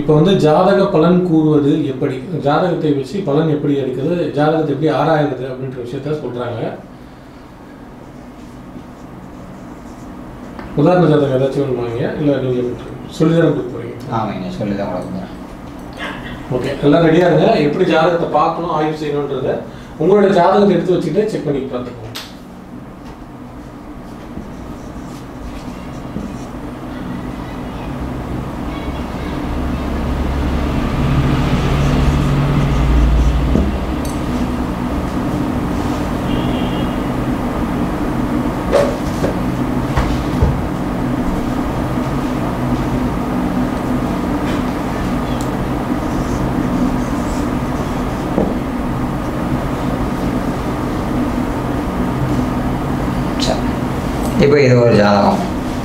இப்போ வந்து ஜாதக பலன் கூறுவது எப்படி ஜாதகத்தை வச்சு பலன் எப்படி எடுக்கிறது ஜாதகத்தை எப்படி ஆராயுறது அப்படின்ற விஷயத்த சொல்றாங்க உதாரண ஜாதகம் ஏதாச்சும் வேணுமாங்க இல்லை நீங்கள் சொல்லி தான் கொடுக்க போறீங்க ஆமாங்க சொல்லி தான் கொடுக்க போகிறேன் ஓகே எல்லாம் ரெடியாக இருங்க எப்படி ஜாதகத்தை பார்க்கணும் ஆய்வு செய்யணுன்றத உங்களோட ஜாதகத்தை எடுத்து வச்சுட்டு செக் பண்ணி பார்த்துக்கோங்க சரி இப்போ இது ஒரு ஜாதகம்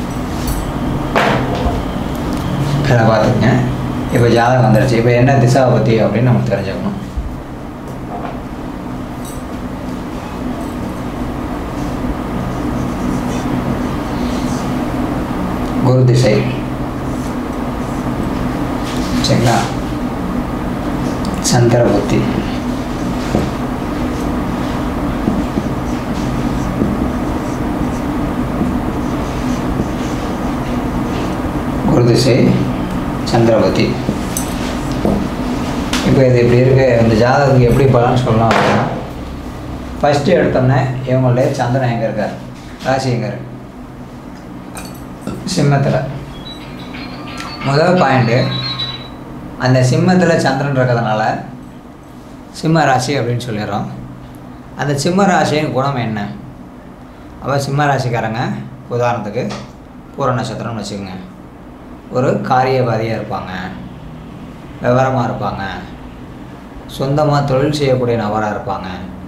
இதை பார்த்துக்கங்க இப்போ ஜாதகம் வந்துருச்சு இப்போ என்ன திசாவை பற்றி அப்படின்னு நம்ம தெரிஞ்சுக்கணும் குரு திசை சரிங்களா சந்திர புத்தி குரு திசை சந்திரபதி இப்போ இது இப்படி இருக்கு இந்த ஜாதகத்துக்கு எப்படி பலன் சொல்லலாம் அப்படின்னா ஃபஸ்ட்டு எடுத்தோன்னே இவங்களுடைய சந்திரன் எங்கே இருக்கார் ராசி எங்கே இருக்கு சிம்மத்தில் முதல் பாயிண்ட்டு அந்த சிம்மத்தில் சந்திரன் இருக்கிறதுனால சிம்ம ராசி அப்படின்னு சொல்லிடுறோம் அந்த சிம்ம ராசியின் குணம் என்ன அப்போ சிம்ம ராசிக்காரங்க உதாரணத்துக்கு பூர நட்சத்திரம்னு வச்சுக்கோங்க ஒரு காரியவாதியாக இருப்பாங்க விவரமாக இருப்பாங்க சொந்தமாக தொழில் செய்யக்கூடிய நபராக இருப்பாங்க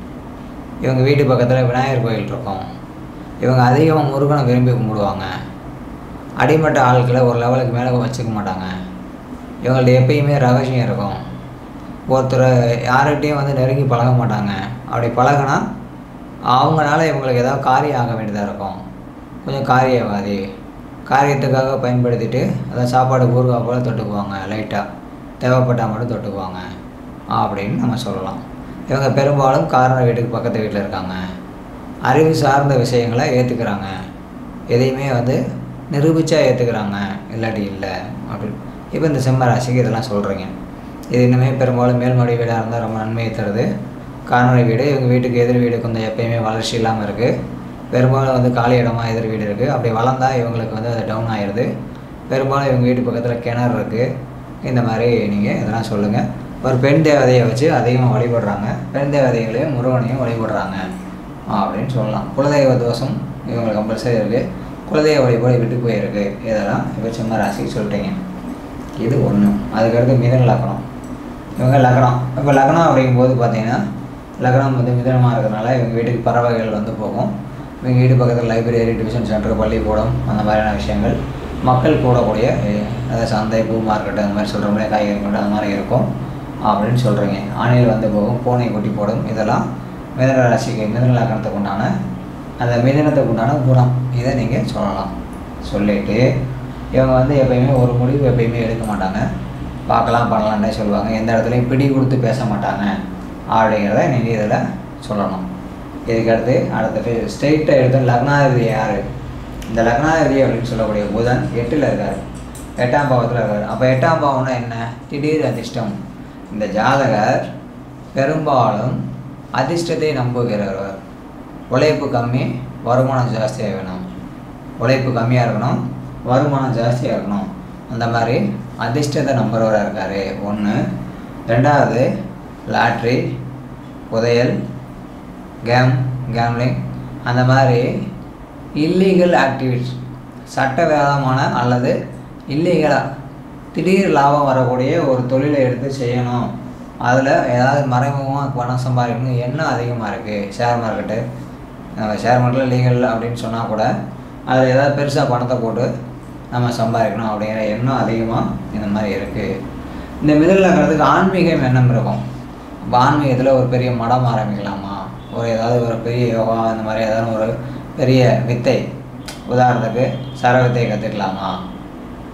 இவங்க வீட்டு பக்கத்தில் விநாயகர் கோயில் இருக்கும் இவங்க அதிகமாக முருகனை விரும்பி கும்பிடுவாங்க அடிமட்ட ஆட்களை ஒரு லெவலுக்கு மேலே வச்சுக்க மாட்டாங்க இவங்கள்ட்ட எப்பயுமே ரகசியம் இருக்கும் ஒருத்தர் யார்கிட்டையும் வந்து நெருங்கி பழக மாட்டாங்க அப்படி பழகுனா அவங்களால இவங்களுக்கு ஏதாவது காரியம் ஆக வேண்டியதாக இருக்கும் கொஞ்சம் காரியவாதி காரியத்துக்காக பயன்படுத்திட்டு அதான் சாப்பாடு ஊறுகாய் போல் தொட்டுக்குவாங்க லைட்டாக தேவைப்பட்டால் மட்டும் தொட்டுக்குவாங்க அப்படின்னு நம்ம சொல்லலாம் இவங்க பெரும்பாலும் காரண வீட்டுக்கு பக்கத்து வீட்டில் இருக்காங்க அறிவு சார்ந்த விஷயங்களை ஏற்றுக்கிறாங்க எதையுமே வந்து நிரூபித்தா ஏற்றுக்கிறாங்க இல்லாட்டி இல்லை அப்படின்னு இப்போ இந்த சிம்ம ராசிக்கு இதெல்லாம் சொல்கிறீங்க இது இன்னுமே பெரும்பாலும் மேல்மாடி வீடாக இருந்தால் ரொம்ப நன்மையை தருது காரண வீடு இவங்க வீட்டுக்கு எதிர் வீடு கொஞ்சம் எப்பயுமே வளர்ச்சி இல்லாமல் இருக்குது பெரும்பாலும் வந்து காலி இடமா எதிர் வீடு இருக்குது அப்படி வளர்ந்தா இவங்களுக்கு வந்து அது டவுன் ஆயிடுது பெரும்பாலும் இவங்க வீட்டு பக்கத்தில் கிணறு இருக்குது இந்த மாதிரி நீங்கள் இதெல்லாம் சொல்லுங்கள் ஒரு பெண் தேவதையை வச்சு அதிகமாக வழிபடுறாங்க பெண் தேவதைகளையும் முருகனையும் வழிபடுறாங்க அப்படின்னு சொல்லலாம் குலதெய்வ தோஷம் இவங்களுக்கு கம்பல்சரி இருக்குது குலதெய்வ வழிபாடு விட்டு போயிருக்கு இதெல்லாம் இப்போ சிம்ம ராசிக்கு சொல்லிட்டீங்க இது ஒன்று அதுக்கடுத்து மிதன லக்னம் இவங்க லக்னம் இப்போ லக்னம் அப்படிங்கும்போது பார்த்தீங்கன்னா லக்னம் வந்து மிதனமாக இருக்கிறதுனால இவங்க வீட்டுக்கு பறவைகள் வந்து போகும் இவங்க வீட்டு பக்கத்தில் லைப்ரரி டிவிஷன் சென்டர் பள்ளிக்கூடம் அந்த மாதிரியான விஷயங்கள் மக்கள் கூடக்கூடிய அஹ், அதாவது சந்தை பூ மார்க்கெட்டு அந்த மாதிரி சொல்கிற மாதிரி காய்கறி மார்க்கெட் அந்த மாதிரி இருக்கும் அப்படின்னு சொல்கிறீங்க ஆணில் வந்து போகும் பூனை குட்டி போடும் இதெல்லாம் மிதன ராசிக்கு மிதன லக்னத்துக்கு உண்டான அந்த மிதனத்துக்கு உண்டான குணம் இதை நீங்கள் சொல்லலாம் சொல்லிவிட்டு இவங்க வந்து எப்பயுமே ஒரு முடிவு எப்பயுமே எடுக்க மாட்டாங்க பார்க்கலாம் பண்ணலான்னே சொல்லுவாங்க எந்த இடத்துலையும் பிடி கொடுத்து பேச மாட்டாங்க அப்படிங்கிறத நீங்கள் இதில் சொல்லணும் இதுக்கடுத்து அடுத்த ஸ்ட்ரெயிட்டாக எடுத்து லக்னாதிபதி யார் இந்த லக்னாதிபதி அப்படின்னு சொல்லக்கூடிய புதன் எட்டில் இருக்கார் எட்டாம் பாவத்தில் இருக்கார் அப்போ எட்டாம் பாவம்னா என்ன திடீர் அதிர்ஷ்டம் இந்த ஜாதகர் பெரும்பாலும் அதிர்ஷ்டத்தை நம்புகிறவர் உழைப்பு கம்மி வருமானம் ஜாஸ்தியாக வேணும் உழைப்பு கம்மியாக இருக்கணும் வருமானம் ஜாஸ்தியாக இருக்கணும் அந்த மாதிரி அதிர்ஷ்டத்தை நம்புறவராக இருக்கார் ஒன்று ரெண்டாவது லாட்ரி புதையல் கேம் கேம்லிங் அந்த மாதிரி இல்லீகல் ஆக்டிவிட்டிஸ் சட்டவிரோதமான அல்லது இல்லீகலாக திடீர் லாபம் வரக்கூடிய ஒரு தொழிலை எடுத்து செய்யணும் அதில் ஏதாவது மறைமுகமாக பணம் சம்பாதிக்கணும் எண்ணம் அதிகமாக இருக்குது ஷேர் மார்க்கெட்டு நம்ம ஷேர் மார்க்கெட்டில் லீகல் அப்படின்னு சொன்னால் கூட அதில் ஏதாவது பெருசாக பணத்தை போட்டு நம்ம சம்பாதிக்கணும் அப்படிங்கிற எண்ணம் அதிகமாக இந்த மாதிரி இருக்குது இந்த மிதல் நகரத்துக்கு ஆன்மீகம் எண்ணம் இருக்கும் இப்போ ஆன்மீகத்தில் ஒரு பெரிய மடம் ஆரம்பிக்கலாமா ஒரு ஏதாவது ஒரு பெரிய யோகா இந்த மாதிரி ஏதாவது ஒரு பெரிய வித்தை உதாரணத்துக்கு சர வித்தை கற்றுக்கலாமா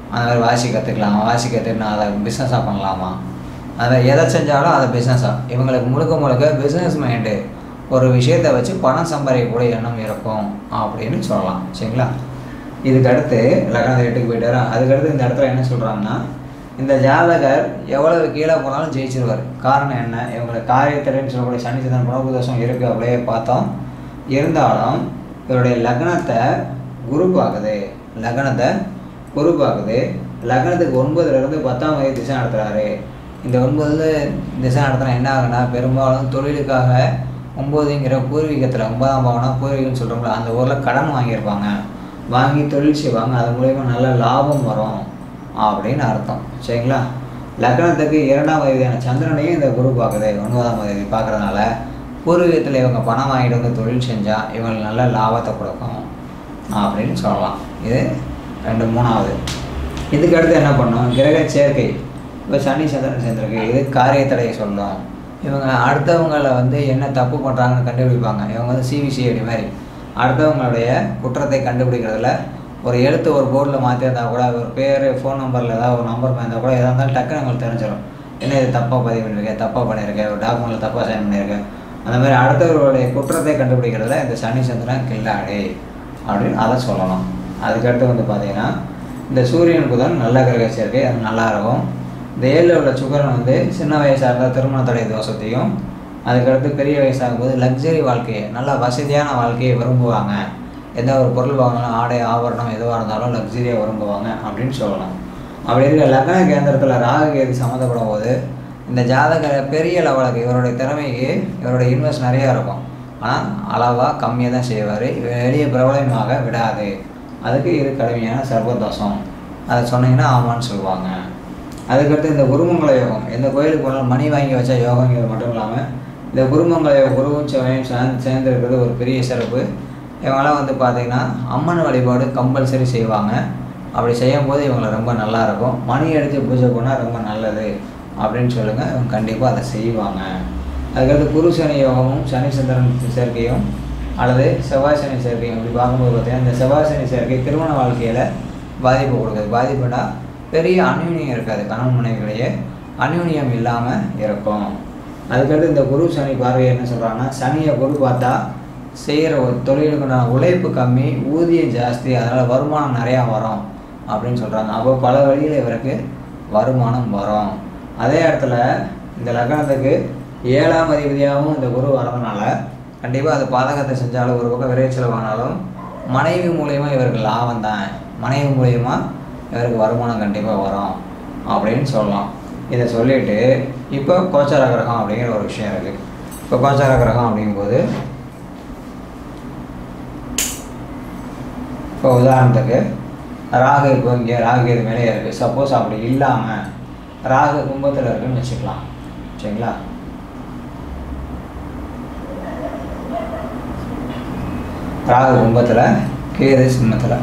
அந்த மாதிரி வாசி கற்றுக்கலாமா வாசி கற்றுக்கினா அதை பிஸ்னஸாக பண்ணலாமா அதை எதை செஞ்சாலும் அதை பிஸ்னஸாக இவங்களுக்கு முழுக்க முழுக்க பிஸ்னஸ் மைண்டு ஒரு விஷயத்தை வச்சு பணம் சம்பாதிக்கக்கூடிய எண்ணம் இருக்கும் அப்படின்னு சொல்லலாம் சரிங்களா இதுக்கு அடுத்து லக்னத்தை எட்டுக்கு போயிட்டாரா அதுக்கடுத்து இந்த இடத்துல என்ன சொல்கிறாங்கன்னா இந்த ஜாதகர் எவ்வளவு கீழே போனாலும் ஜெயிச்சிருவார் காரணம் என்ன இவங்களுக்கு காரியத்திலன்னு சொல்லக்கூடிய சனி சந்திரன் புனர்பு தோஷம் இருக்குது அப்படியே பார்த்தோம் இருந்தாலும் இவருடைய லக்னத்தை குரு பார்க்குது லக்னத்தை குரு பார்க்குது லக்னத்துக்கு ஒன்பதுலேருந்து பத்தாம் வயது திசை நடத்துகிறாரு இந்த ஒன்பதுல திசை நடத்தினா என்ன ஆகுனா பெரும்பாலும் தொழிலுக்காக ஒம்போதுங்கிற பூர்வீகத்தில் ஒன்பதாம் பாவம்னா பூர்வீகம்னு சொல்கிறோம்ல அந்த ஊரில் கடன் வாங்கியிருப்பாங்க வாங்கி தொழில் செய்வாங்க அது மூலயமா நல்ல லாபம் வரும் அப்படின்னு அர்த்தம் சரிங்களா லக்னத்துக்கு இரண்டாம் வயதான சந்திரனையும் இந்த குரு பார்க்குது ஒன்பதாம் வயது பார்க்குறதுனால பூர்வீகத்தில் இவங்க பணம் வாங்கிட்டு வந்து தொழில் செஞ்சால் இவங்களுக்கு நல்ல லாபத்தை கொடுக்கும் அப்படின்னு சொல்லலாம் இது ரெண்டு மூணாவது இதுக்கு அடுத்து என்ன பண்ணோம் கிரக சேர்க்கை இப்போ சனி சந்திரன் சேர்ந்துருக்கு இது காரியத்தடையை சொல்லும் இவங்க அடுத்தவங்களை வந்து என்ன தப்பு பண்ணுறாங்கன்னு கண்டுபிடிப்பாங்க இவங்க வந்து சிபிசிஐடி மாதிரி அடுத்தவங்களுடைய குற்றத்தை கண்டுபிடிக்கிறதுல ஒரு எழுத்து ஒரு போர்டில் மாற்றிருந்தா கூட ஒரு பேர் ஃபோன் நம்பரில் ஏதாவது ஒரு நம்பர் இருந்தால் கூட எதாக இருந்தாலும் டக்குன்னு உங்களுக்கு தெரிஞ்சிடும் என்ன இது தப்பாக பதிவு பண்ணியிருக்கேன் தப்பாக பண்ணியிருக்கேன் ஒரு டாக்குமெண்ட்டில் தப்பாக சைன் பண்ணியிருக்கேன் அந்த மாதிரி அடுத்தவர்களுடைய குற்றத்தை கண்டுபிடிக்கிறதுல இந்த சனி சந்திரன் கில்லாடி அப்படின்னு அதை சொல்லலாம் அதுக்கடுத்து வந்து பார்த்தீங்கன்னா இந்த சூரியன் புதன் நல்ல கிரக சேர்க்கை அது நல்லா இருக்கும் இந்த ஏழில் உள்ள சுக்கரன் வந்து சின்ன வயசாக இருந்தால் திருமண தடை தோஷத்தையும் அதுக்கடுத்து பெரிய வயசாகும் போது லக்ஸரி வாழ்க்கையை நல்லா வசதியான வாழ்க்கையை விரும்புவாங்க எந்த ஒரு பொருள் வாங்கினாலும் ஆடை ஆபரணம் எதுவாக இருந்தாலும் லக்ஸரியாக விரும்புவாங்க அப்படின்னு சொல்லலாம் அப்படி இருக்க லக்ன கேந்திரத்தில் ராகு கேது சம்மந்தப்படும் போது இந்த ஜாதக பெரிய லெவலுக்கு இவருடைய திறமைக்கு இவருடைய இன்வெஸ்ட் நிறையா இருக்கும் ஆனால் அளவாக கம்மியாக தான் செய்வார் வெளியே பிரபலமாக விடாது அதுக்கு இது கடுமையான சர்வதோஷம் அதை சொன்னீங்கன்னா ஆமான்னு சொல்லுவாங்க அதுக்கடுத்து இந்த குருமங்கல யோகம் எந்த கோயிலுக்கு போனாலும் மணி வாங்கி வச்சா யோகங்கிறது மட்டும் இல்லாமல் இந்த குருமங்கல யோகம் குருவும் செவ்வாயும் சேர்ந்து சேர்ந்துருக்கிறது ஒரு பெரிய சிறப்பு இவங்களாம் வந்து பார்த்திங்கன்னா அம்மன் வழிபாடு கம்பல்சரி செய்வாங்க அப்படி செய்யும்போது இவங்களை ரொம்ப நல்லா இருக்கும் மணி அடித்து பூஜை பண்ணால் ரொம்ப நல்லது அப்படின்னு சொல்லுங்கள் இவங்க கண்டிப்பாக அதை செய்வாங்க அதுக்கடுத்து குரு சனி யோகமும் சனி சந்திரன் சேர்க்கையும் அல்லது செவ்வாய் சனி சேர்க்கையும் இப்படி பார்க்கும்போது பார்த்தீங்கன்னா இந்த செவ்வாய் சனி சேர்க்கை திருமண வாழ்க்கையில் பாதிப்பு கொடுக்குது பாதிப்புனா பெரிய அந்யூன்யம் இருக்காது கணவன் மனைவிகளிடையே அந்யூன்யம் இல்லாமல் இருக்கும் அதுக்கடுத்து இந்த குரு சனி பார்வை என்ன சொல்கிறாங்கன்னா சனியை குரு பார்த்தா செய்கிற ஒரு தொழிலுக்குண்டான உழைப்பு கம்மி ஊதியம் ஜாஸ்தி அதனால் வருமானம் நிறையா வரும் அப்படின்னு சொல்கிறாங்க அப்போ பல வழியில் இவருக்கு வருமானம் வரும் அதே இடத்துல இந்த லக்னத்துக்கு ஏழாம் அதிபதியாகவும் இந்த குரு வரதுனால கண்டிப்பாக அது பாதகத்தை செஞ்சாலும் ஒரு பக்கம் விரைவு செலவானாலும் மனைவி மூலயமா இவருக்கு லாபம் தான் மனைவி மூலயமா இவருக்கு வருமானம் கண்டிப்பாக வரும் அப்படின்னு சொல்லலாம் இதை சொல்லிட்டு இப்போ கோச்சார கிரகம் அப்படிங்கிற ஒரு விஷயம் இருக்குது இப்போ கோச்சார கிரகம் அப்படிங்கும்போது இப்போ உதாரணத்துக்கு ராகு இப்போ இங்கே ராகு இது மேலே இருக்குது சப்போஸ் அப்படி இல்லாமல் ராகு கும்பத்தில் இருக்குன்னு வச்சுக்கலாம் சரிங்களா ராகு கும்பத்தில் கேது சிம்மத்தில்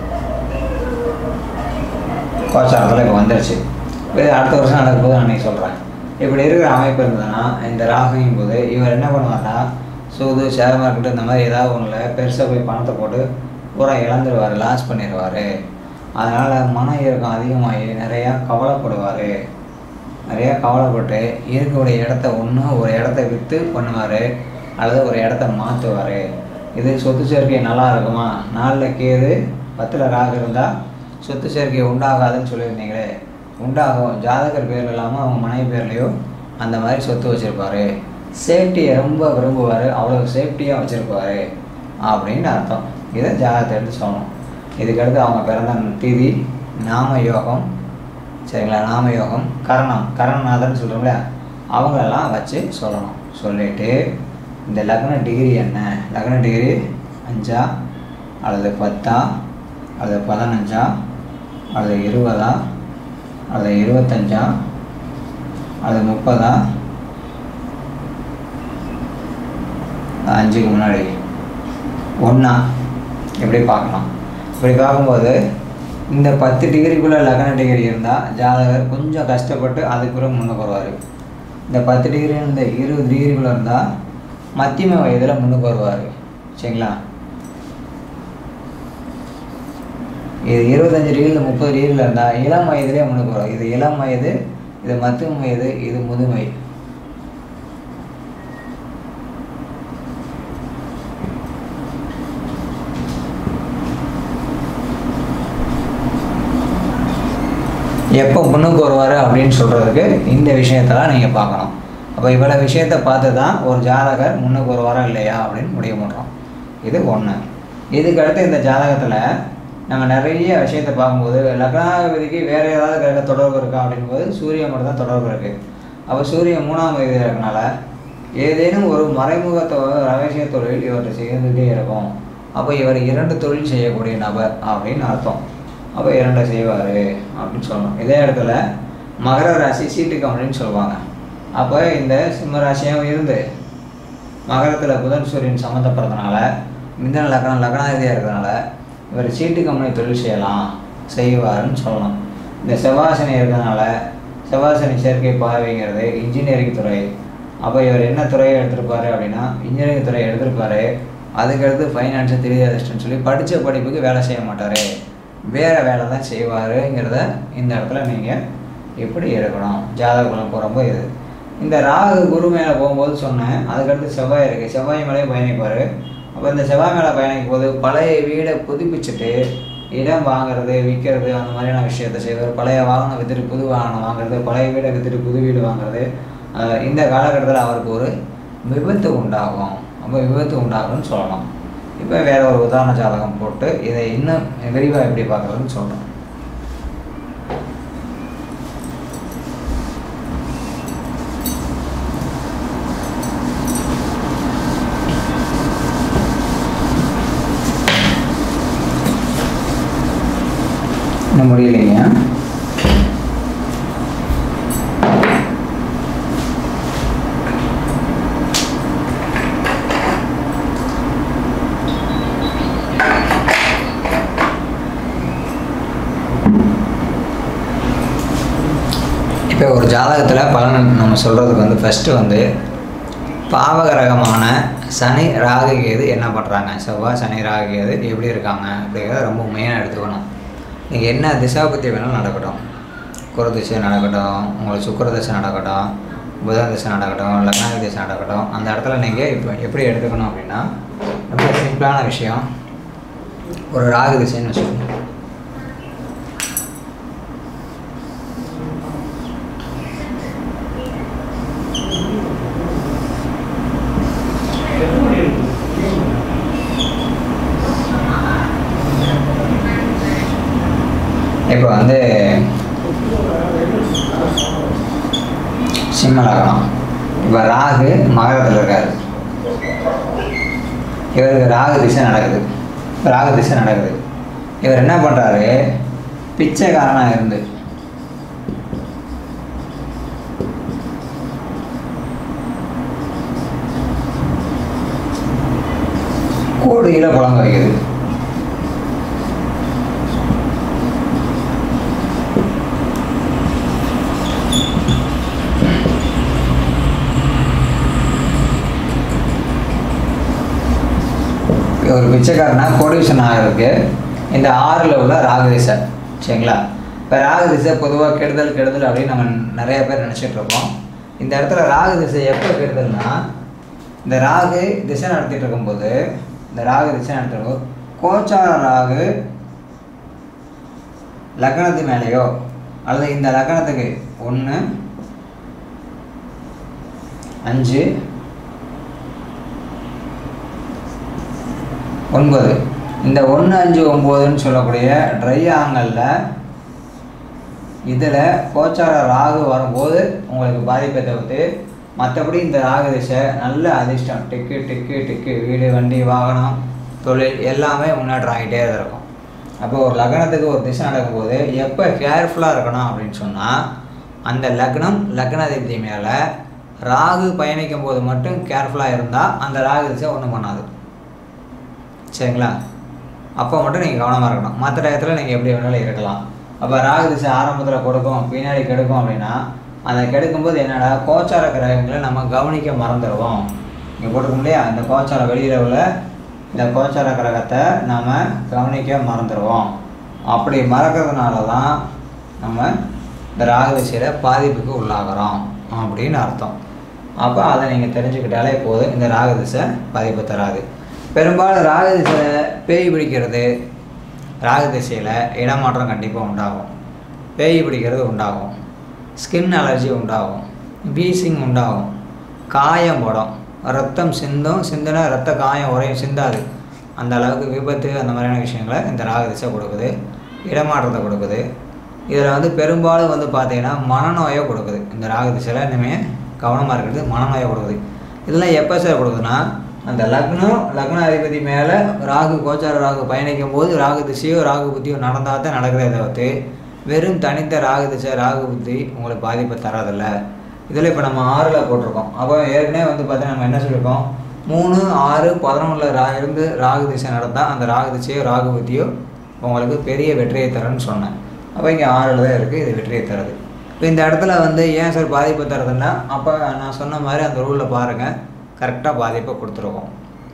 கோச்சாரத்தில் இப்போ வந்துருச்சு இது அடுத்த வருஷம் நடக்கும்போது நான் அன்றைக்கி சொல்கிறேன் இப்படி இருக்கிற அமைப்பு இருந்ததுன்னா இந்த ராகுங்கும் போது இவர் என்ன பண்ணுவார்னா சூது ஷேர் மார்க்கெட்டு இந்த மாதிரி ஏதாவது ஒன்றில் பெருசாக போய் பணத்தை போட்டு பூரா இழந்துருவார் லாஸ் பண்ணிடுவார் அதனால் மன இறுக்கம் அதிகமாகி நிறையா கவலைப்படுவார் நிறையா கவலைப்பட்டு இருக்கக்கூடிய இடத்த ஒன்று ஒரு இடத்த விற்று பண்ணுவார் அல்லது ஒரு இடத்த மாற்றுவார் இது சொத்து சேர்க்கை நல்லா இருக்குமா நாலில் கேது பத்தில் ராகு இருந்தால் சொத்து சேர்க்கை உண்டாகாதுன்னு சொல்லியிருந்தீங்களே உண்டாகும் ஜாதகர் பேர் இல்லாமல் அவங்க மனைவி பேர்லேயோ அந்த மாதிரி சொத்து வச்சுருப்பாரு சேஃப்டியை ரொம்ப விரும்புவார் அவ்வளோ சேஃப்டியாக வச்சுருப்பாரு அப்படின்னு அர்த்தம் இதை ஜாதகத்தை எடுத்து சொல்லணும் இதுக்கடுத்து அவங்க பிறந்த திதி நாம யோகம் சரிங்களா நாம யோகம் கரணம் கரணநாதன் சொல்கிறோம்ல அவங்களெல்லாம் வச்சு சொல்லணும் சொல்லிட்டு இந்த லக்ன டிகிரி என்ன லக்ன டிகிரி அஞ்சா அல்லது பத்தா அல்லது பதினஞ்சா அல்லது இருபதா அல்லது இருபத்தஞ்சா அல்லது முப்பதா அஞ்சுக்கு முன்னாடி ஒன்றா இப்படி பார்க்கலாம் இப்படி பார்க்கும்போது இந்த பத்து டிகிரிக்குள்ளே லக்ன டிகிரி இருந்தால் ஜாதகர் கொஞ்சம் கஷ்டப்பட்டு அதுக்குள்ள முன்னுக்கு வருவார் இந்த பத்து டிகிரி இந்த இருபது டிகிரிக்குள்ளே இருந்தால் மத்தியம வயதில் முன்னுக்கு வருவார் சரிங்களா இது இருபத்தஞ்சு டிகிரியில் முப்பது டிகிரியில் இருந்தால் இளம் வயதிலே முன்னுக்கு வரும் இது இளம் வயது இது மத்தும் வயது இது முதுமை எப்போ முன்னுக்கு வருவார் அப்படின்னு சொல்கிறதுக்கு இந்த விஷயத்தெல்லாம் நீங்கள் பார்க்கணும் அப்போ இவ்வளோ விஷயத்தை பார்த்து தான் ஒரு ஜாதகர் முன்னுக்கு வருவாரா இல்லையா அப்படின்னு முடிவு பண்ணுறோம் இது ஒன்று இதுக்கு அடுத்து இந்த ஜாதகத்தில் நம்ம நிறைய விஷயத்தை பார்க்கும்போது லக்னாதிபதிக்கு வேறு ஏதாவது கிரக தொடர்பு இருக்கா அப்படின்போது சூரியன் மட்டும் தான் தொடர்பு இருக்குது அப்போ சூரியன் மூணாம் வயதில் இருக்கனால ஏதேனும் ஒரு மறைமுக தொ- ரகசிய தொழில் இவர்கிட்ட சேர்ந்துகிட்டே இருக்கும் அப்போ இவர் இரண்டு தொழில் செய்யக்கூடிய நபர் அப்படின்னு அர்த்தம் அப்போ இரண்டை செய்வார் அப்படின்னு சொல்லணும் இதே இடத்துல மகர ராசி சீட்டு கம்பெனின்னு சொல்லுவாங்க அப்போ இந்த சிம்ம ராசியாகவும் இருந்து மகரத்தில் புதன் சூரியன் சம்மந்தப்படுறதுனால மிதன லக்னம் லக்னாதிபதியாக இருக்கிறதுனால இவர் சீட்டு கம்பெனி தொழில் செய்யலாம் செய்வாருன்னு சொல்லணும் இந்த செவ்வாசனி இருக்கிறதுனால செவ்வாசனி சேர்க்கை பார்வைங்கிறது இன்ஜினியரிங் துறை அப்போ இவர் என்ன துறையை எடுத்திருப்பாரு அப்படின்னா இன்ஜினியரிங் துறையை எடுத்திருப்பாரு அதுக்கடுத்து ஃபைனான்ஸு த்ரீ அசிஸ்டன்ட் சொல்லி படித்த படிப்புக்கு வேலை செய்ய மாட்டார் வேறு வேலை தான் செய்வாருங்கிறத இந்த இடத்துல நீங்கள் எப்படி எடுக்கணும் ஜாதக குலம் போகிறப்போ இது இந்த ராகு குரு மேலே போகும்போது சொன்னேன் அதுக்கடுத்து செவ்வாய் இருக்குது செவ்வாய் மேலேயும் பயணிப்பார் அப்போ இந்த செவ்வாய் மேலே பயணிக்கும் போது பழைய வீடை புதுப்பிச்சுட்டு இடம் வாங்குறது விற்கிறது அந்த மாதிரியான விஷயத்தை செய்வார் பழைய வாகனம் விற்றுட்டு புது வாகனம் வாங்குறது பழைய வீடை விற்றுட்டு புது வீடு வாங்குறது அஹ் இந்த காலகட்டத்தில் அவருக்கு ஒரு விபத்து உண்டாகும் அப்போ விபத்து உண்டாகும்னு சொல்லணும் இப்போ வேற ஒரு உதாரண ஜாதகம் போட்டு இதை இன்னும் விரிவாக எப்படி பார்க்குறதுன்னு சொல்கிறோம் இன்னும் முடியலைங்க இப்போ ஒரு ஜாதகத்தில் பலன் நம்ம சொல்கிறதுக்கு வந்து ஃபஸ்ட்டு வந்து பாவகரகமான சனி ராகு கேது என்ன பண்ணுறாங்க செவ்வாய் சனி ராகு கேது எப்படி இருக்காங்க அப்படிங்கிறத ரொம்ப மெயினாக எடுத்துக்கணும் நீங்கள் என்ன திசாபத்தி வேணாலும் நடக்கட்டும் குரு திசை நடக்கட்டும் உங்களுக்கு சுக்கிர திசை நடக்கட்டும் புதன் திசை நடக்கட்டும் லக்னாதி திசை நடக்கட்டும் அந்த இடத்துல நீங்கள் இப்போ எப்படி எடுத்துக்கணும் அப்படின்னா ரொம்ப சிம்பிளான விஷயம் ஒரு ராகு திசைன்னு வச்சுக்கோங்க இப்போ வந்து சிம்ம லக்னம் இப்போ ராகு மகரத்தில் இருக்காரு இவருக்கு ராகு திசை நடக்குது ராகு திசை நடக்குது இவர் என்ன பண்ணுறாரு பிச்சைக்காரனாக இருந்து கோடியில் புழங்க வைக்குது ஒரு பிச்சைக்காரனா கோடீஸ்வரன் ஆகிறதுக்கு இந்த ஆறில் உள்ள ராகு திசை சரிங்களா இப்போ ராகு திசை பொதுவாக கெடுதல் கெடுதல் அப்படின்னு நம்ம நிறைய பேர் நினச்சிட்டு இருக்கோம் இந்த இடத்துல ராகு திசை எப்போ கெடுதல்னா இந்த ராகு திசை நடத்திட்டு இருக்கும்போது இந்த ராகு திசை நடத்திட்டு இருக்கும்போது கோச்சார ராகு லக்னத்து மேலேயோ அல்லது இந்த லக்னத்துக்கு ஒன்று அஞ்சு ஒன்பது இந்த ஒன்று அஞ்சு ஒம்போதுன்னு சொல்லக்கூடிய ட்ரை ஆங்கலில் இதில் கோச்சார ராகு வரும்போது உங்களுக்கு பாதிப்பை தவிர்த்து மற்றபடி இந்த ராகு திசை நல்ல அதிர்ஷ்டம் டிக்கு டிக்கு டிக்கு வீடு வண்டி வாகனம் தொழில் எல்லாமே முன்னேற்றம் ஆகிட்டே தான் இருக்கும் அப்போ ஒரு லக்னத்துக்கு ஒரு திசை நடக்கும்போது எப்போ கேர்ஃபுல்லாக இருக்கணும் அப்படின்னு சொன்னால் அந்த லக்னம் லக்னாதிபதி மேலே ராகு பயணிக்கும் போது மட்டும் கேர்ஃபுல்லாக இருந்தால் அந்த ராகு திசை ஒன்றும் பண்ணாது சரிங்களா அப்போ மட்டும் நீங்கள் கவனமாக இருக்கணும் மற்ற டயத்தில் நீங்கள் எப்படி வேணாலும் இருக்கலாம் அப்போ ராகு திசை ஆரம்பத்தில் கொடுக்கும் பின்னாடி கெடுக்கும் அப்படின்னா அதை கெடுக்கும்போது என்னடா கோச்சார கிரகங்களை நம்ம கவனிக்க மறந்துடுவோம் இங்கே போட்டிருக்கோம் இல்லையா இந்த கோச்சார வெளியில் உள்ள இந்த கோச்சார கிரகத்தை நாம் கவனிக்க மறந்துடுவோம் அப்படி மறக்கிறதுனால தான் நம்ம இந்த ராகு திசையில் பாதிப்புக்கு உள்ளாகிறோம் அப்படின்னு அர்த்தம் அப்போ அதை நீங்கள் தெரிஞ்சுக்கிட்டாலே போதும் இந்த ராகு திசை பாதிப்பு தராது பெரும்பாலும் ராகு திசையில் பேய் பிடிக்கிறது ராகு திசையில் இடமாற்றம் கண்டிப்பாக உண்டாகும் பேய் பிடிக்கிறது உண்டாகும் ஸ்கின் அலர்ஜி உண்டாகும் வீசிங் உண்டாகும் காயம் படும் ரத்தம் சிந்தும் சிந்துனா ரத்த காயம் உரையும் சிந்தாது அந்த அளவுக்கு விபத்து அந்த மாதிரியான விஷயங்களை இந்த ராகு திசை கொடுக்குது இடமாற்றத்தை கொடுக்குது இதில் வந்து பெரும்பாலும் வந்து பார்த்தீங்கன்னா மனநோயை கொடுக்குது இந்த ராகு திசையில் இனிமேல் கவனமாக இருக்கிறது மனநோயை கொடுக்குது இதெல்லாம் எப்போ சார் கொடுக்குதுன்னா அந்த லக்னம் லக்ன அதிபதி மேலே ராகு கோச்சார ராகு பயணிக்கும் போது ராகு திசையோ ராகு புத்தியோ நடந்தால் தான் நடக்கிறதே தவிர்த்து வெறும் தனித்த ராகு திசை ராகு புத்தி உங்களுக்கு பாதிப்பை தரதில்லை இதில் இப்போ நம்ம ஆறில் போட்டிருக்கோம் அப்போ ஏற்கனவே வந்து பார்த்தீங்கன்னா நம்ம என்ன சொல்லியிருக்கோம் மூணு ஆறு பதினொன்றில் ரா இருந்து ராகு திசை நடந்தால் அந்த ராகு திசையோ ராகு புத்தியோ உங்களுக்கு பெரிய வெற்றியை தரேன்னு சொன்னேன் அப்போ இங்கே ஆறில் தான் இருக்குது இது வெற்றியை தருது இப்போ இந்த இடத்துல வந்து ஏன் சார் பாதிப்பு தருதுன்னா அப்போ நான் சொன்ன மாதிரி அந்த ரூலில் பாருங்கள் கரெக்டாக பாதிப்பை கொடுத்துருக்கோம்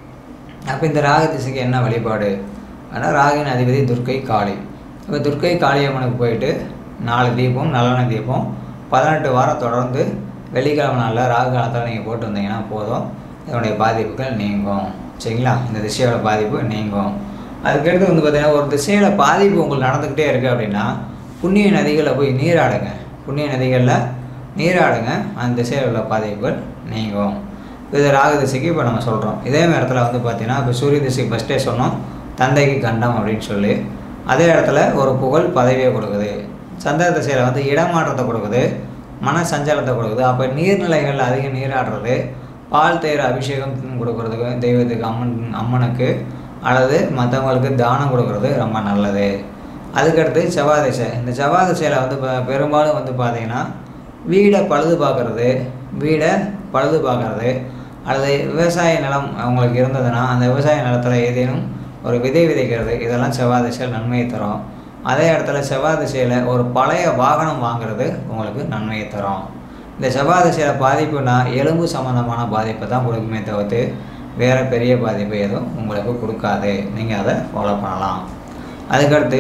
அப்போ இந்த ராகு திசைக்கு என்ன வழிபாடு ஆனால் ராகின் அதிபதி துர்க்கை காளி இப்போ துர்க்கை காளியம்மனுக்கு போயிட்டு நாலு தீபம் நல்லெண்ணெய் தீபம் பதினெட்டு வாரம் தொடர்ந்து வெள்ளிக்கிழமை நாளில் ராகு காலத்தில் நீங்கள் போட்டு வந்தீங்கன்னா போதும் இதனுடைய பாதிப்புகள் நீங்கும் சரிங்களா இந்த திசையோட பாதிப்பு நீங்கும் அதுக்கடுத்து வந்து பார்த்தீங்கன்னா ஒரு திசையில் பாதிப்பு உங்களுக்கு நடந்துக்கிட்டே இருக்குது அப்படின்னா புண்ணிய நதிகளில் போய் நீராடுங்க புண்ணிய நதிகளில் நீராடுங்க அந்த திசையில் உள்ள பாதிப்புகள் நீங்கும் இது ராகு திசைக்கு இப்போ நம்ம சொல்கிறோம் இதே நேரத்தில் வந்து பார்த்தீங்கன்னா இப்போ சூரிய திசைக்கு ஃபஸ்ட்டே சொன்னோம் தந்தைக்கு கண்டம் அப்படின்னு சொல்லி அதே இடத்துல ஒரு புகழ் பதவியை கொடுக்குது சந்திர திசையில் வந்து இடமாற்றத்தை கொடுக்குது மன சஞ்சலத்தை கொடுக்குது அப்போ நீர்நிலைகளில் அதிக நீராடுறது பால் தயிர் அபிஷேகம் கொடுக்கறதுக்கு தெய்வத்துக்கு அம்மன் அம்மனுக்கு அல்லது மற்றவங்களுக்கு தானம் கொடுக்கறது ரொம்ப நல்லது அதுக்கடுத்து செவ்வாய் திசை இந்த செவ்வாய் திசையில் வந்து பெ- பெரும்பாலும் வந்து பார்த்தீங்கன்னா வீடை பழுது பார்க்குறது வீடை பழுது பார்க்குறது அல்லது விவசாய நிலம் அவங்களுக்கு இருந்ததுன்னா அந்த விவசாய நிலத்தில் ஏதேனும் ஒரு விதை விதைக்கிறது இதெல்லாம் செவ்வாய் திசையில் நன்மையை தரும் அதே இடத்துல செவ்வாய் திசையில் ஒரு பழைய வாகனம் வாங்குறது உங்களுக்கு நன்மையை தரும் இந்த செவ்வாய் திசையில் பாதிப்புனா எலும்பு சம்மந்தமான பாதிப்பை தான் கொடுக்குமே தவிர்த்து வேறு பெரிய பாதிப்பு எதுவும் உங்களுக்கு கொடுக்காது நீங்கள் அதை ஃபாலோ பண்ணலாம் அதுக்கடுத்து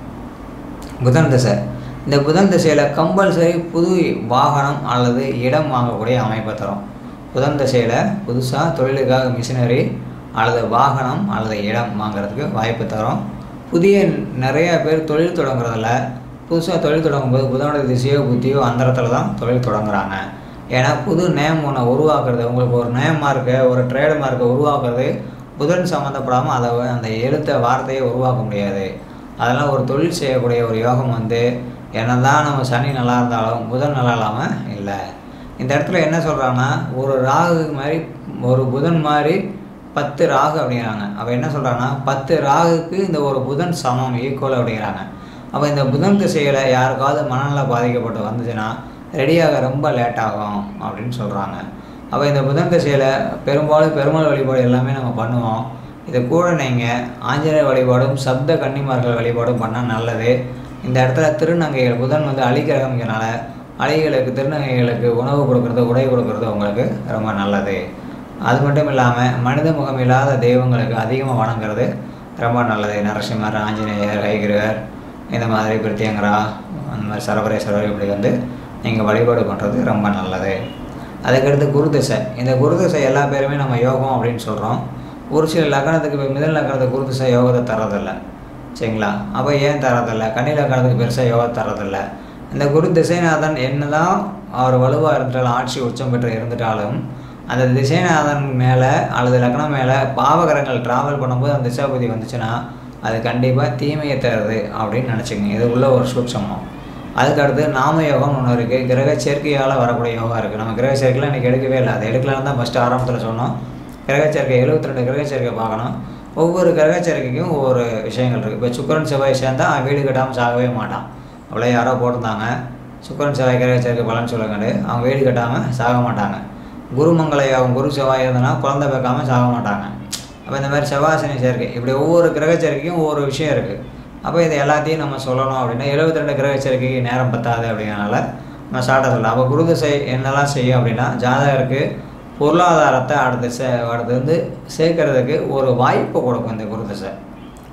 புதன் திசை இந்த புதன் திசையில் கம்பல்சரி புது வாகனம் அல்லது இடம் வாங்கக்கூடிய அமைப்பை தரும் புதன் திசையில் புதுசாக தொழிலுக்காக மிஷினரி அல்லது வாகனம் அல்லது இடம் வாங்குறதுக்கு வாய்ப்பு தரும் புதிய நிறைய பேர் தொழில் தொடங்குறதுல புதுசாக தொழில் தொடங்கும்போது புதனோட திசையோ புத்தியோ அந்தரத்தில் தான் தொழில் தொடங்குறாங்க ஏன்னா புது நேம் ஒன்று உருவாக்குறது உங்களுக்கு ஒரு நேம் மார்க்கு ஒரு ட்ரேடு மார்க்கை உருவாக்குறது புதன் சம்மந்தப்படாமல் அதை அந்த எழுத்த வார்த்தையை உருவாக்க முடியாது அதெல்லாம் ஒரு தொழில் செய்யக்கூடிய ஒரு யோகம் வந்து என்னதான் நம்ம சனி நல்லா இருந்தாலும் புதன் நல்லா இல்லாமல் இல்லை இந்த இடத்துல என்ன சொல்கிறாங்கன்னா ஒரு ராகு மாதிரி ஒரு புதன் மாதிரி பத்து ராகு அப்படிங்கிறாங்க அப்போ என்ன சொல்கிறாங்கன்னா பத்து ராகுக்கு இந்த ஒரு புதன் சமம் ஈக்குவல் அப்படிங்கிறாங்க அப்போ இந்த புதன் திசையில் யாருக்காவது மனநல பாதிக்கப்பட்டு வந்துச்சுன்னா ரெடியாக ரொம்ப லேட் ஆகும் அப்படின்னு சொல்கிறாங்க அப்போ இந்த புதன் திசையில் பெரும்பாலும் பெருமாள் வழிபாடு எல்லாமே நம்ம பண்ணுவோம் இது கூட நீங்கள் ஆஞ்சநேயர் வழிபாடும் சப்த கன்னிமார்கள் வழிபாடும் பண்ணால் நல்லது இந்த இடத்துல திருநங்கைகள் புதன் வந்து அழிக்கிறதுனால அழிகளுக்கு திருநங்கைகளுக்கு உணவு கொடுக்கறது உடை கொடுக்கறது உங்களுக்கு ரொம்ப நல்லது அது மட்டும் இல்லாமல் மனித முகம் இல்லாத தெய்வங்களுக்கு அதிகமாக வணங்குறது ரொம்ப நல்லது நரசிம்மர் ஆஞ்சநேயர் கைகிருவர் இந்த மாதிரி பிரித்தியங்கரா அந்த மாதிரி சரபரேஸ்வரர் இப்படி வந்து நீங்கள் வழிபாடு பண்ணுறது ரொம்ப நல்லது அதுக்கடுத்து குரு திசை இந்த குரு திசை எல்லா பேருமே நம்ம யோகம் அப்படின்னு சொல்கிறோம் ஒரு சில லக்னத்துக்கு இப்போ மிதல் லக்னத்துக்கு குரு திசை யோகத்தை தரதில்லை சரிங்களா அப்போ ஏன் தரதில்ல கன்னி லக்னத்துக்கு பெருசாக யோகத்தை தரதில்லை இந்த குரு திசைநாதன் என்னதான் அவர் வலுவாக இருந்தாலும் ஆட்சி உச்சம் பெற்று இருந்துட்டாலும் அந்த திசைநாதன் மேலே அல்லது லக்னம் மேலே பாவகரங்கள் ட்ராவல் பண்ணும்போது அந்த திசாபதி வந்துச்சுன்னா அது கண்டிப்பாக தீமையை தருது அப்படின்னு நினச்சிக்கங்க இது உள்ள ஒரு சூட்சமம் அதுக்கடுத்து நாம யோகம் ஒன்று இருக்குது கிரக சேர்க்கையால் வரக்கூடிய யோகா இருக்குது நம்ம கிரக சேர்க்கையில் இன்றைக்கி எடுக்கவே இல்லை அது எடுக்கலான்னு தான் ஃபஸ்ட்டு ஆரம்பத்தில் சொன்னோம் கிரக சேர்க்கை எழுபத்தி ரெண்டு கிரக சேர்க்கை பார்க்கணும் ஒவ்வொரு கிரக சேர்க்கைக்கும் ஒவ்வொரு விஷயங்கள் இருக்குது இப்போ சுக்கரன் செவ்வாய் சேர்ந்தால் அவன் வீடு கட்டாமல் சாகவே மாட்டான் அவ்வளோ யாரோ போட்டிருந்தாங்க சுக்கரன் செவ்வாய் கிரக சேர்க்கை பலன் சொல்லுங்கன்னு அவங்க வீடு கட்டாமல் சாக மாட்டாங்க குருமங்கள யோகம் குரு செவ்வாய் இருந்தனா குழந்தை பார்க்காம சாக மாட்டாங்க அப்போ இந்த மாதிரி செவ்வாசனி சேர்க்கை இப்படி ஒவ்வொரு கிரக சேர்க்கைக்கும் ஒவ்வொரு விஷயம் இருக்குது அப்போ இது எல்லாத்தையும் நம்ம சொல்லணும் அப்படின்னா எழுபத்தி ரெண்டு கிரக சேர்க்கைக்கு நேரம் பத்தாது அப்படிங்கிறனால நம்ம ஷார்ட்டாக சொல்லலாம் அப்போ குரு திசை என்னெல்லாம் செய்யும் அப்படின்னா ஜாதகருக்கு பொருளாதாரத்தை அடுத்த சே அடுத்து வந்து சேர்க்கறதுக்கு ஒரு வாய்ப்பை கொடுக்கும் இந்த குரு திசை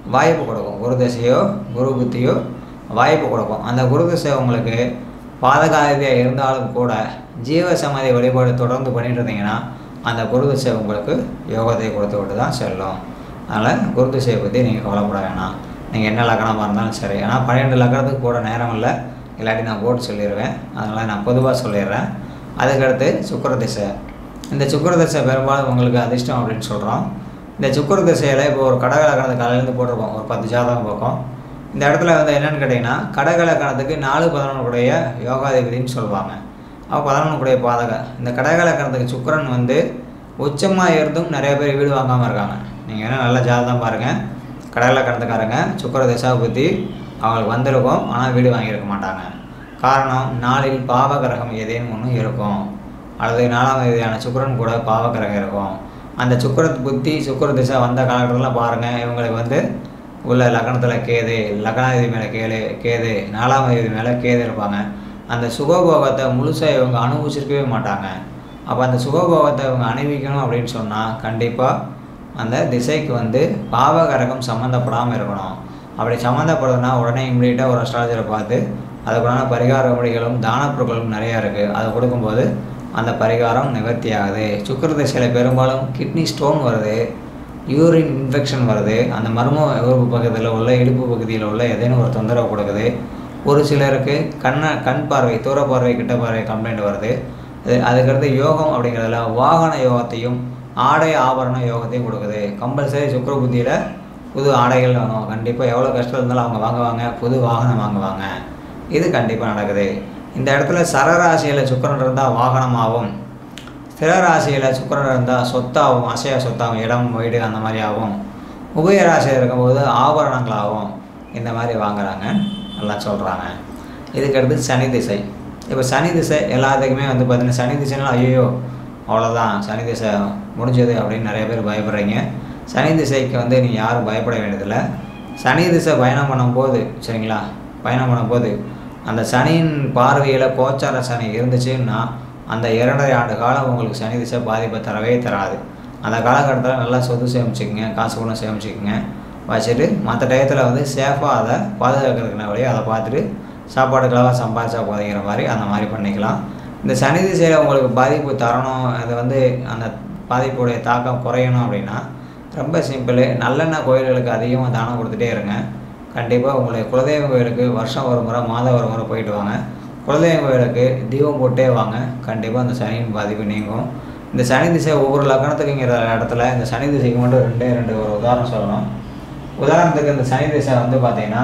வாய்ப்பு கொடுக்கும் குரு திசையோ குரு புத்தியோ வாய்ப்பு கொடுக்கும் அந்த குரு திசை உங்களுக்கு பாதகாதியாக இருந்தாலும் கூட ஜீவ சமாதி வழிபாடு தொடர்ந்து பண்ணிட்டு இருந்தீங்கன்னா அந்த குரு திசை உங்களுக்கு யோகத்தை கொடுத்து விட்டு தான் செல்லும் அதனால் குரு திசையை பற்றி நீங்கள் கவலைப்பட வேணாம் நீங்கள் என்ன லக்கணமாக இருந்தாலும் சரி ஏன்னா பன்னிரெண்டு லக்கணத்துக்கு கூட நேரம் இல்லை இல்லாட்டி நான் போட்டு சொல்லிடுவேன் அதனால் நான் பொதுவாக சொல்லிடுறேன் அதுக்கடுத்து சுக்கர திசை இந்த சுக்கர திசை பெரும்பாலும் உங்களுக்கு அதிர்ஷ்டம் அப்படின்னு சொல்கிறோம் இந்த சுக்கர திசையில் இப்போ ஒரு கடகலக்கணத்தை காலையிலேருந்து போட்டிருக்கோம் ஒரு பத்து ஜாதகம் பக்கம் இந்த இடத்துல வந்து என்னென்னு கேட்டிங்கன்னா கடகலக்கணத்துக்கு நாலு பதினொன்றுடைய யோகாதிபதினு சொல்லுவாங்க அப்போ பதினொன்றுடைய பாதக இந்த கடகலக்கணத்துக்கு சுக்கரன் வந்து உச்சமாக இருந்தும் நிறைய பேர் வீடு வாங்காமல் இருக்காங்க நீங்கள் என்ன நல்ல ஜாதகம் பாருங்கள் கடகலக்கணத்துக்காரங்க சுக்கர திசா புத்தி அவங்களுக்கு வந்திருக்கும் ஆனால் வீடு வாங்கியிருக்க மாட்டாங்க காரணம் நாளில் பாவகிரகம் ஏதேனும் ஒன்று இருக்கும் அல்லது நாலாம் தேதியான சுக்கரன் கூட பாவகிரகம் இருக்கும் அந்த சுக்கர புத்தி சுக்கர திசை வந்த காலகட்டத்தில் பாருங்கள் இவங்களுக்கு வந்து உள்ள லக்னத்தில் கேது லக்னாதிபதி மேலே கேது கேது நாலாம் தேதி மேலே கேது இருப்பாங்க அந்த சுகபோகத்தை முழுசாக இவங்க அனுபவிச்சிருக்கவே மாட்டாங்க அப்போ அந்த சுகபோகத்தை இவங்க அனுபவிக்கணும் அப்படின்னு சொன்னால் கண்டிப்பாக அந்த திசைக்கு வந்து பாவகரகம் சம்மந்தப்படாமல் இருக்கணும் அப்படி சம்மந்தப்படுதுன்னா உடனே இம்மிடியட்டாக ஒரு அஸ்ட்ராலஜரை பார்த்து அதுக்குண்டான பரிகார முறைகளும் தானப்பொருட்களும் நிறையா இருக்குது அதை கொடுக்கும்போது அந்த பரிகாரம் நிவர்த்தி ஆகுது சுக்கர திசையில் பெரும்பாலும் கிட்னி ஸ்டோன் வருது யூரின் இன்ஃபெக்ஷன் வருது அந்த மர்ம உறுப்பு பக்கத்தில் உள்ள இடுப்பு பகுதியில் உள்ள ஏதேனும் ஒரு தொந்தரவு கொடுக்குது ஒரு சிலருக்கு கண்ண கண் பார்வை தூர பார்வை கிட்ட பார்வை கம்ப்ளைண்ட் வருது அது அதுக்கடுத்து யோகம் அப்படிங்கிறதுல வாகன யோகத்தையும் ஆடை ஆபரண யோகத்தையும் கொடுக்குது கம்பல்சரி சுக்கர புத்தியில் புது ஆடைகள் வாங்குவாங்க கண்டிப்பாக எவ்வளோ கஷ்டம் இருந்தாலும் அவங்க வாங்குவாங்க புது வாகனம் வாங்குவாங்க இது கண்டிப்பாக நடக்குது இந்த இடத்துல சரராசியில் சுக்கரன் இருந்தால் வாகனமாகவும் ஸ்திரராசியில் சுக்கரன் இருந்தால் சொத்தாகும் அசையா சொத்தாகும் இடம் வீடு அந்த மாதிரி ஆகும் உபயராசியில் இருக்கும்போது ஆபரணங்களாகும் இந்த மாதிரி வாங்குறாங்க நல்லா சொல்கிறாங்க இதுக்கடுத்து சனி திசை இப்போ சனி திசை எல்லாத்துக்குமே வந்து பார்த்தீங்கன்னா சனி திசைனால ஐயோ அவ்வளோதான் சனி திசை முடிஞ்சது அப்படின்னு நிறைய பேர் பயப்படுறீங்க சனி திசைக்கு வந்து நீங்கள் யாரும் பயப்பட வேண்டியதில்லை சனி திசை பயணம் பண்ணும்போது சரிங்களா பயணம் பண்ணும்போது அந்த சனியின் பார்வையில் கோச்சார சனி இருந்துச்சுன்னா அந்த இரண்டரை ஆண்டு காலம் உங்களுக்கு சனி திசை பாதிப்பை தரவே தராது அந்த காலகட்டத்தில் நல்லா சொத்து சேமிச்சுக்கங்க காசு கூட சேமிச்சுக்கங்க வச்சுட்டு மற்ற டயத்தில் வந்து சேஃபாக அதை பாதுகாக்கிறதுக்கு வழியை அதை பார்த்துட்டு சாப்பாடுக்களாக சம்பாதிச்சா போதுங்கிற மாதிரி அந்த மாதிரி பண்ணிக்கலாம் இந்த சனி திசையில் உங்களுக்கு பாதிப்பு தரணும் அது வந்து அந்த பாதிப்புடைய தாக்கம் குறையணும் அப்படின்னா ரொம்ப சிம்பிள் நல்லெண்ணெய் கோயில்களுக்கு அதிகமாக தானம் கொடுத்துட்டே இருங்க கண்டிப்பாக உங்களுடைய குலதெய்வம் கோயிலுக்கு வருஷம் ஒரு முறை மாதம் ஒரு முறை போயிட்டு வாங்க குலதெய்வம் கோயிலுக்கு தீபம் போட்டே வாங்க கண்டிப்பாக அந்த சனியின் பாதிப்பு நீங்கும் இந்த சனி திசை ஒவ்வொரு லக்கணத்துக்குங்கிற இடத்துல இந்த சனி திசைக்கு மட்டும் ரெண்டே ரெண்டு ஒரு உதாரணம் சொல்லணும் உதாரணத்துக்கு இந்த சனி திசை வந்து பார்த்தீங்கன்னா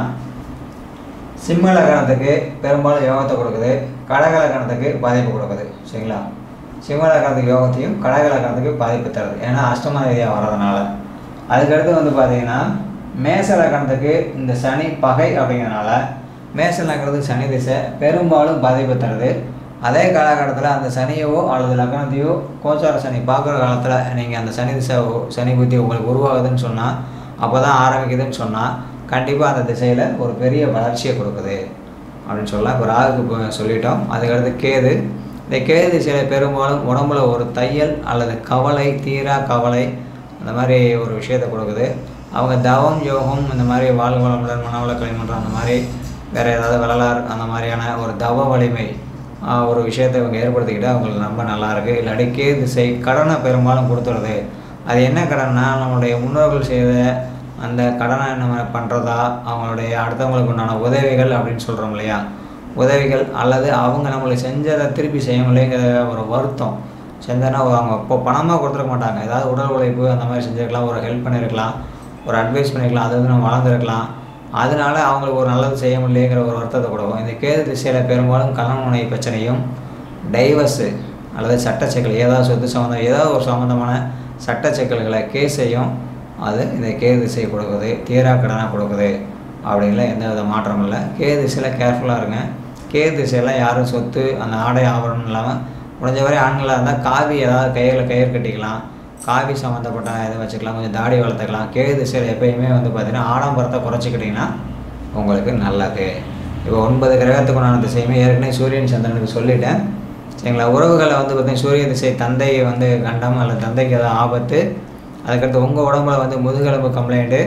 சிம்ம லக்கணத்துக்கு பெரும்பாலும் யோகத்தை கொடுக்குது கடக லக்கணத்துக்கு பாதிப்பு கொடுக்குது சரிங்களா சிம்ம லக்கணத்துக்கு யோகத்தையும் கடக லக்கணத்துக்கு பாதிப்பு தருது ஏன்னா அஷ்டம ரீதியாக வர்றதுனால அதுக்கடுத்து வந்து பார்த்தீங்கன்னா மேச லக்கணத்துக்கு இந்த சனி பகை அப்படிங்கிறனால மேச லக்கணத்துக்கு சனி திசை பெரும்பாலும் பாதிப்பு தருது அதே காலகட்டத்தில் அந்த சனியவோ அல்லது லக்னத்தையோ கோச்சார சனி பார்க்குற காலத்தில் நீங்கள் அந்த சனி திசை சனி புத்தி உங்களுக்கு உருவாகுதுன்னு சொன்னால் அப்போ தான் ஆரம்பிக்குதுன்னு சொன்னால் கண்டிப்பாக அந்த திசையில் ஒரு பெரிய வளர்ச்சியை கொடுக்குது அப்படின்னு சொல்லலாம் இப்போ ராகுக்கு இப்போ சொல்லிட்டோம் அதுக்கடுத்து கேது இந்த கேது திசையில் பெரும்பாலும் உடம்புல ஒரு தையல் அல்லது கவலை தீரா கவலை அந்த மாதிரி ஒரு விஷயத்தை கொடுக்குது அவங்க தவம் யோகம் இந்த மாதிரி வாழ்வு வளமுடன் மனவள கலைமன்றம் அந்த மாதிரி வேறு ஏதாவது வரலாறு அந்த மாதிரியான ஒரு தவ வலிமை ஆஹ், ஒரு விஷயத்தை இவங்க ஏற்படுத்திக்கிட்டால் அவங்களுக்கு ரொம்ப நல்லா இருக்குது இல்லாட்டி கேது திசை கடனை பெரும்பாலும் கொடுத்துருது அது என்ன கடன்னா நம்மளுடைய முன்னோர்கள் செய்த அந்த கடனை நம்ம பண்ணுறதா அவங்களுடைய அடுத்தவங்களுக்கு உண்டான உதவிகள் அப்படின்னு சொல்கிறோம் இல்லையா உதவிகள் அல்லது அவங்க நம்மளுக்கு செஞ்சதை திருப்பி செய்ய முடியலைங்கிற ஒரு வருத்தம் செஞ்சனா அவங்க இப்போ பணமாக கொடுத்துருக்க மாட்டாங்க ஏதாவது உடல் உழைப்பு அந்த மாதிரி செஞ்சுருக்கலாம் ஒரு ஹெல்ப் பண்ணியிருக்கலாம் ஒரு அட்வைஸ் பண்ணியிருக்கலாம் அது வந்து நம்ம வளர்ந்துருக்கலாம் அதனால அவங்களுக்கு ஒரு நல்லது செய்ய முடியலைங்கிற ஒரு வருத்தத்தை கொடுக்கும் இந்த கேது திசையில் பெரும்பாலும் கல்யாண முனை பிரச்சனையும் டைவர்ஸு அல்லது சட்ட சிக்கல் ஏதாவது சொத்து சம்மந்தம் ஏதாவது ஒரு சம்மந்தமான சட்ட சிக்கல்களை கேஸையும் அது இந்த கேது திசை கொடுக்குது தீரா கடனாக கொடுக்குது அப்படிங்கிற எந்த வித மாற்றமும் இல்லை கேது திசையில் கேர்ஃபுல்லாக இருங்க கேது திசையெல்லாம் யாரும் சொத்து அந்த ஆடை ஆபரணம் இல்லாமல் முடிஞ்ச வரை ஆண்களாக இருந்தால் காவி ஏதாவது கையில் கயிறு கட்டிக்கலாம் காவி சம்மந்தப்பட்ட இதை வச்சுக்கலாம் கொஞ்சம் தாடி வளர்த்துக்கலாம் கேது திசையில் எப்பயுமே வந்து பார்த்திங்கன்னா ஆடம்பரத்தை குறைச்சிக்கிட்டிங்கன்னா உங்களுக்கு நல்லது இப்போ ஒன்பது கிரகத்துக்கு உண்டான திசையுமே ஏற்கனவே சூரியன் சந்திரனுக்கு சொல்லிட்டேன் சரிங்களா உறவுகளை வந்து பார்த்திங்கன்னா சூரிய திசை தந்தை வந்து கண்டம் அல்லது தந்தைக்கு ஏதாவது ஆபத்து அதுக்கடுத்து உங்கள் உடம்புல வந்து முதுகெலும்பு கம்ப்ளைண்ட்டு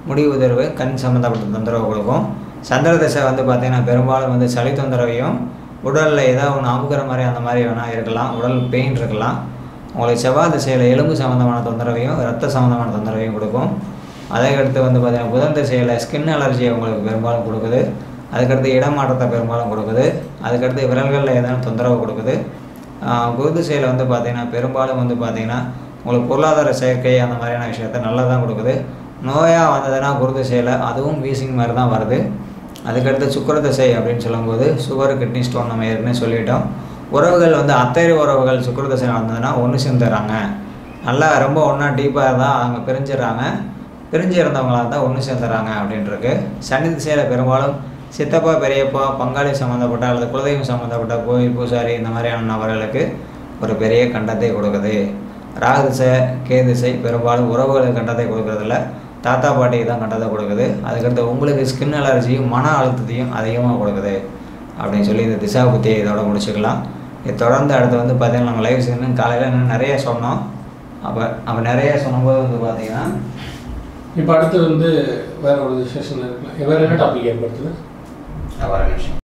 முடி உதர்வு கண் சம்மந்தப்பட்ட தொந்தரவு கொடுக்கும் சந்திர தசை வந்து பார்த்திங்கன்னா பெரும்பாலும் வந்து சளி தொந்தரவையும் உடலில் ஏதாவது ஒன்று அமுக்கிற மாதிரி அந்த மாதிரி வேணால் இருக்கலாம் உடல் பெயின் இருக்கலாம் உங்களுக்கு செவ்வாய் திசையில் எலும்பு சம்மந்தமான தொந்தரவையும் ரத்த சம்மந்தமான தொந்தரவையும் கொடுக்கும் அதுக்கடுத்து வந்து பார்த்திங்கன்னா புதன் திசையில் ஸ்கின் அலர்ஜியை உங்களுக்கு பெரும்பாலும் கொடுக்குது அதுக்கடுத்து இடமாற்றத்தை பெரும்பாலும் கொடுக்குது அதுக்கடுத்து விரல்களில் ஏதாவது தொந்தரவு கொடுக்குது ஆஹ் குரு திசையில் வந்து பார்த்திங்கன்னா பெரும்பாலும் வந்து பார்த்திங்கன்னா உங்களுக்கு பொருளாதார சேர்க்கை அந்த மாதிரியான விஷயத்த நல்லா தான் கொடுக்குது நோயாக வந்ததுன்னா குரு திசையில் அதுவும் வீசிங் மாதிரி தான் வருது அதுக்கடுத்து சுக்கர திசை அப்படின்னு சொல்லும்போது சுகர் கிட்னி ஸ்டோன் நம்ம ஏற்கனவே சொல்லிட்டோம் உறவுகள் வந்து அத்தைய உறவுகள் சுக்கர திசை வந்ததுன்னா ஒன்று சேர்ந்துடுறாங்க நல்லா ரொம்ப ஒன்றா டீப்பாக இருந்தால் அவங்க பிரிஞ்சிடுறாங்க பிரிஞ்சு இருந்தவங்களாக இருந்தால் ஒன்று சேர்ந்துடுறாங்க அப்படின்ட்டுருக்கு சனி திசையில் பெரும்பாலும் சித்தப்பா பெரியப்பா பங்காளி சம்மந்தப்பட்ட அல்லது குலதெய்வம் சம்மந்தப்பட்ட கோயில் பூசாரி இந்த மாதிரியான நபர்களுக்கு ஒரு பெரிய கண்டத்தை கொடுக்குது ராகு திசை கே திசை பெரும்பாலும் உறவுகளுக்கு கண்டத்தை கொடுக்கறதில்ல தாத்தா பாட்டிக்கு தான் கண்டத்தை கொடுக்குது அதுக்கடுத்து உங்களுக்கு ஸ்கின் அலர்ஜியும் மன அழுத்தத்தையும் அதிகமாக கொடுக்குது அப்படின்னு சொல்லி இந்த திசா புத்தியை இதோட முடிச்சுக்கலாம் இது தொடர்ந்து அடுத்து வந்து பார்த்தீங்கன்னா நம்ம லைவ் இன்னும் காலையில் இன்னும் நிறைய சொன்னோம் அப்போ அப்போ நிறைய சொன்னபோது வந்து பார்த்தீங்கன்னா இப்போ அடுத்து வந்து வேற ஒரு செஷன் இருக்கலாம் வேற என்ன டாபிக் ஏற்படுத்துது வர நிமிஷம்